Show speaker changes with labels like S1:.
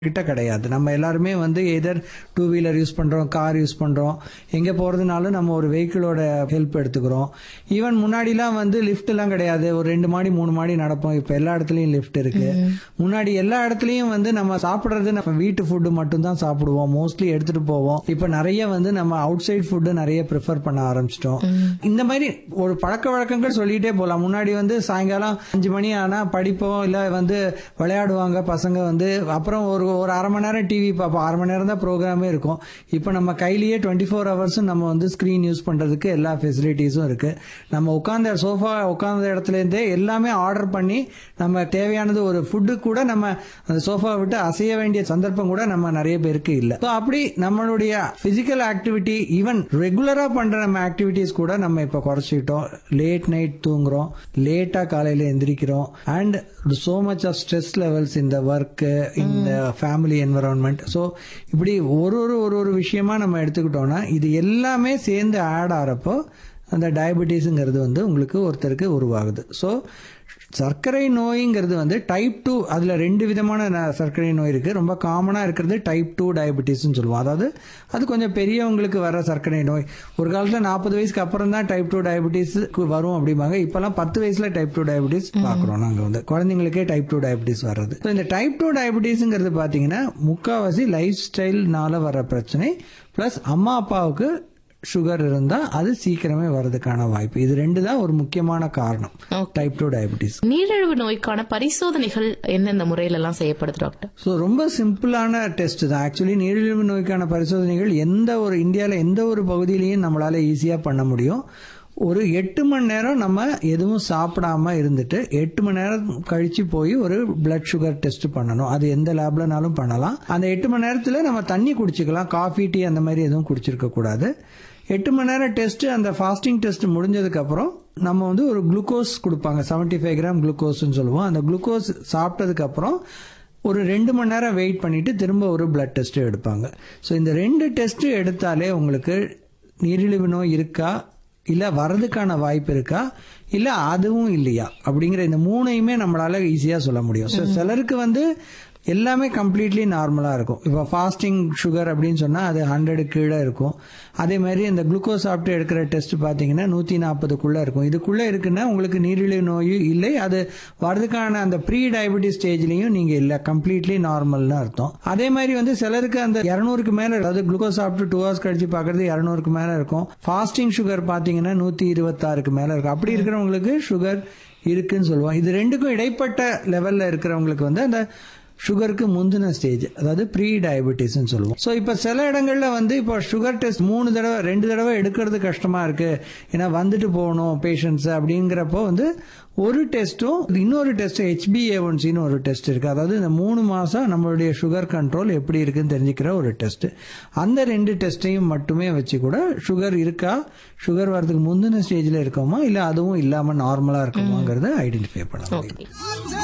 S1: கிட்ட கிடையாது நம்ம எல்லாருமே வந்து எதர் டூ வீலர் யூஸ் பண்றோம் கார் யூஸ் பண்றோம் எங்க போறதுனாலும் நம்ம ஒரு வெஹிக்கிளோட ஹெல்ப் எடுத்துக்கிறோம் ஈவன் முன்னாடிலாம் வந்து லிஃப்ட் எல்லாம் கிடையாது ஒரு ரெண்டு மாடி மூணு மாடி நடப்போம் இப்ப எல்லா இடத்துலயும் லிஃப்ட் இருக்கு முன்னாடி எல்லா இடத்துலயும் வந்து நம்ம சாப்பிடுறது நம்ம வீட்டு ஃபுட்டு மட்டும் தான் சாப்பிடுவோம் மோஸ்ட்லி எடுத்துட்டு போவோம் இப்ப நிறைய வந்து நம்ம அவுட் சைட் ஃபுட்டு நிறைய ப்ரிஃபர் பண்ண ஆரம்பிச்சிட்டோம் இந்த மாதிரி ஒரு பழக்க வழக்கங்கள் சொல்லிட்டே போலாம் முன்னாடி வந்து சாயங்காலம் அஞ்சு மணி ஆனா படிப்போம் இல்ல வந்து விளையாடுவாங்க பசங்க வந்து அப்புறம் ஒரு ஒரு அரை மணி நேரம் டிவி பார்ப்போம் அரை மணி நேரம் தான் ப்ரோக்ராமே இருக்கும் இப்போ நம்ம கையிலேயே டுவெண்ட்டி ஃபோர் ஹவர்ஸும் நம்ம வந்து ஸ்க்ரீன் யூஸ் பண்றதுக்கு எல்லா ஃபெசிலிட்டிஸும் இருக்கு நம்ம உட்காந்த சோஃபா உட்காந்த இடத்துல இருந்தே எல்லாமே ஆர்டர் பண்ணி நம்ம தேவையானது ஒரு ஃபுட்டு கூட நம்ம அந்த சோஃபா விட்டு அசைய வேண்டிய சந்தர்ப்பம் கூட நம்ம நிறைய பேருக்கு இல்லை ஸோ அப்படி நம்மளுடைய பிசிக்கல் ஆக்டிவிட்டி ஈவன் ரெகுலரா பண்ற நம்ம ஆக்டிவிட்டிஸ் கூட நம்ம இப்ப குறைச்சிக்கிட்டோம் லேட் நைட் தூங்குறோம் லேட்டா காலையில எந்திரிக்கிறோம் and so much of stress levels இந்த ஒர்க் இந்த ஃபேமிலி என்வரான்மெண்ட் ஸோ இப்படி ஒரு ஒரு ஒரு ஒரு விஷயமா நம்ம எடுத்துக்கிட்டோம்னா இது எல்லாமே சேர்ந்து ஆட் ஆறப்போ அந்த டயபெட்டிஸுங்கிறது வந்து உங்களுக்கு ஒருத்தருக்கு உருவாகுது ஸோ சர்க்கரை நோய்ங்கிறது வந்து டைப் டூ அதில் ரெண்டு விதமான ந- சர்க்கரை நோய் இருக்குது ரொம்ப காமனாக இருக்கிறது டைப் டூ டயபெட்டிஸ்னு சொல்லுவோம் அதாவது அது கொஞ்சம் பெரியவங்களுக்கு வர சர்க்கரை நோய் ஒரு காலத்தில் நாற்பது வயசுக்கு அப்புறம் தான் டைப் டூ டயபெட்டிஸ் வரும் அப்படிம்பாங்க இப்போல்லாம் பத்து வயசில் டைப் டூ டயபெட்டிஸ் பார்க்குறோம் நாங்கள் வந்து குழந்தைங்களுக்கே டைப் டூ டயபெட்டிஸ் வர்றது ஸோ இந்த டைப் டூ டயபெட்டிஸுங்கிறது பார்த்தீங்கன்னா முக்காவாசி லைஃப் ஸ்டைல்னால வர பிரச்சனை ப்ளஸ் அம்மா அப்பாவுக்கு சுகர் இருந்தால் அது சீக்கிரமே வர்றதுக்கான வாய்ப்பு இது ரெண்டு தான் ஒரு முக்கியமான காரணம்
S2: Okay.
S1: டைப் டூ டயபெட்டிஸ்
S2: நீரிழிவு நோய்க்கான பரிசோதனைகள் எந்தெந்த முறையில எல்லாம் செய்யப்படுது டாக்டர்
S1: ஸோ ரொம்ப சிம்பிளான டெஸ்ட் தான் ஆக்சுவலி நீரிழிவு நோய்க்கான பரிசோதனைகள் எந்த ஒரு இந்தியாவில் எந்த ஒரு பகுதியிலையும் நம்மளால ஈஸியாக பண்ண முடியும் ஒரு எட்டு மணி நேரம் நம்ம எதுவும் சாப்பிடாம இருந்துட்டு எட்டு மணி நேரம் கழிச்சு போய் ஒரு பிளட் சுகர் டெஸ்ட் பண்ணணும் அது எந்த லேப்லனாலும் பண்ணலாம் அந்த எட்டு மணி நேரத்தில் நம்ம தண்ணி குடிச்சுக்கலாம் காஃபி டீ அந்த மாதிரி எதுவும் குடிச்சிருக்க கூடாது எட்டு மணி நேரம் டெஸ்ட் அந்த ஃபாஸ்டிங் டெஸ்ட் முடிஞ்சதுக்கு அப்புறம் நம்ம வந்து ஒரு குளுக்கோஸ் கொடுப்பாங்க 75 ஃபைவ் கிராம் குளுக்கோஸ்னு சொல்லுவோம் அந்த குளுக்கோஸ் சாப்பிட்டதுக்கு அப்புறம் ஒரு ரெண்டு மணி நேரம் வெயிட் பண்ணிட்டு திரும்ப ஒரு பிளட் டெஸ்ட் எடுப்பாங்க ஸோ இந்த ரெண்டு டெஸ்ட் எடுத்தாலே உங்களுக்கு நீரிழிவு நோய் இருக்கா இல்ல வரதுக்கான வாய்ப்பு இருக்கா இல்ல அதுவும் இல்லையா அப்படிங்கிற இந்த மூணையுமே நம்மளால ஈஸியா சொல்ல முடியும் So, சிலருக்கு வந்து எல்லாமே கம்ப்ளீட்லி நார்மலா இருக்கும் இப்போ ஃபாஸ்டிங் சுகர் அப்படின்னு சொன்னா அது ஹண்ட்ரடு கீழே இருக்கும் அதே மாதிரி இந்த குளுக்கோஸ் சாப்பிட்டு எடுக்கிற டெஸ்ட் பார்த்தீங்கன்னா நூத்தி நாற்பதுக்குள்ள இருக்கும் இதுக்குள்ள இருக்குன்னா உங்களுக்கு நீரிழிவு நோய் இல்லை அது வரதுக்கான அந்த ப்ரீ டயபெட்டிஸ் ஸ்டேஜ்லயும் நீங்க இல்ல கம்ப்ளீட்லி நார்மல்னு அர்த்தம் அதே மாதிரி வந்து சிலருக்கு அந்த இரநூறுக்கு மேல அதாவது குளுக்கோஸ் சாப்பிட்டு டூ ஹவர்ஸ் கழிச்சு பாக்குறது இரநூறுக்கு மேல இருக்கும் ஃபாஸ்டிங் சுகர் பாத்தீங்கன்னா நூத்தி இருபத்தாறுக்கு மேல இருக்கும் அப்படி இருக்கிறவங்களுக்கு சுகர் இருக்குன்னு சொல்லுவோம் இது ரெண்டுக்கும் இடைப்பட்ட லெவல்ல இருக்கிறவங்களுக்கு வந்து அந்த சுகருக்கு முந்தின ஸ்டேஜ் அதாவது ப்ரீ டயபெட்டிஸ்னு சொல்லுவோம் ஸோ இப்போ சில இடங்கள்ல வந்து இப்போ சுகர் டெஸ்ட் மூணு தடவை ரெண்டு தடவை எடுக்கிறது கஷ்டமா இருக்கு ஏன்னா வந்துட்டு போகணும் பேஷண்ட்ஸ் அப்படிங்கிறப்போ வந்து ஒரு டெஸ்ட்டும் இன்னொரு டெஸ்ட் ஹெச்பிஏஒன்சின்னு ஒரு டெஸ்ட் இருக்கு அதாவது இந்த மூணு மாசம் நம்மளுடைய சுகர் கண்ட்ரோல் எப்படி இருக்குன்னு தெரிஞ்சுக்கிற ஒரு டெஸ்ட் அந்த ரெண்டு டெஸ்ட்டையும் மட்டுமே வச்சு கூட சுகர் இருக்கா சுகர் வரதுக்கு முந்தின ஸ்டேஜ்ல இருக்கோமா இல்ல அதுவும் இல்லாம நார்மலா இருக்குமாங்கிறத ஐடென்டிஃபை பண்ண முடியும்
S2: ஓகே